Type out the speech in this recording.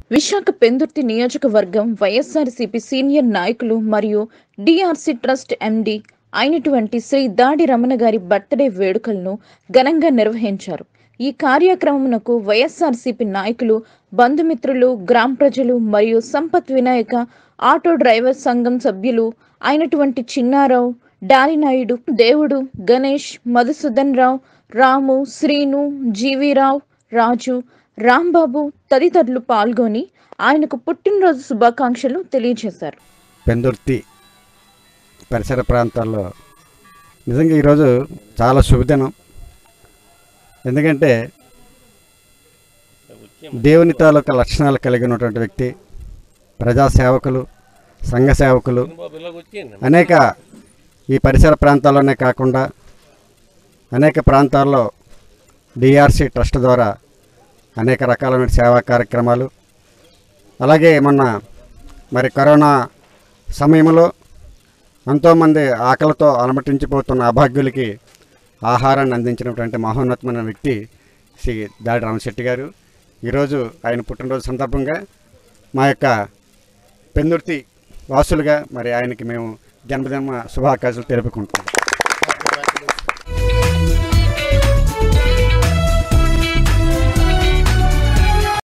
విశాఖ పెందుర్తి నియోజకవర్గం వైఎస్ఆర్సీపీ సీనియర్ నాయకులు మరియు డిఆర్సీ ట్రస్ట్ ఎండి అయినటువంటి శ్రీ దాడి రమణ గారి బర్త్డే వేడుకలను ఘనంగా నిర్వహించారు ఈ కార్యక్రమమునకు వైఎస్ఆర్సీపీ నాయకులు బంధుమిత్రులు గ్రామ ప్రజలు మరియు సంపత్ వినాయక ఆటో డ్రైవర్ సంఘం సభ్యులు అయినటువంటి చిన్నారావు డాలినాయుడు దేవుడు గణేష్ మధుసూదన్ రావు రాము శ్రీను జీవీరావు రాజు రాంబాబు తదితరులు పాల్గొని ఆయనకు పుట్టినరోజు శుభాకాంక్షలు తెలియజేశారు పెందుర్తి పరిసర ప్రాంతాల్లో నిజంగా ఈరోజు చాలా శుభదినం ఎందుకంటే దేవుని తాలూకా లక్షణాలు కలిగి ఉన్నటువంటి వ్యక్తి ప్రజా సేవకులు సంఘ సేవకులు అనేక ఈ పరిసర ప్రాంతాల్లోనే కాకుండా అనేక ప్రాంతాల్లో డిఆర్సి ట్రస్ట్ ద్వారా అనేక రకాలైన సేవా కార్యక్రమాలు అలాగే మొన్న మరి కరోనా సమయంలో ఎంతోమంది ఆకలితో అలమటించిపోతున్న అభాగ్యులకి ఆహారాన్ని అందించినటువంటి మహోన్నతమైన వ్యక్తి శ్రీ దాడి రామశెట్టి గారు ఈరోజు ఆయన పుట్టినరోజు సందర్భంగా మా యొక్క పెందుర్తి వాసులుగా మరి ఆయనకి మేము జన్మదిన శుభాకాంక్షలు తెలుపుకుంటున్నాం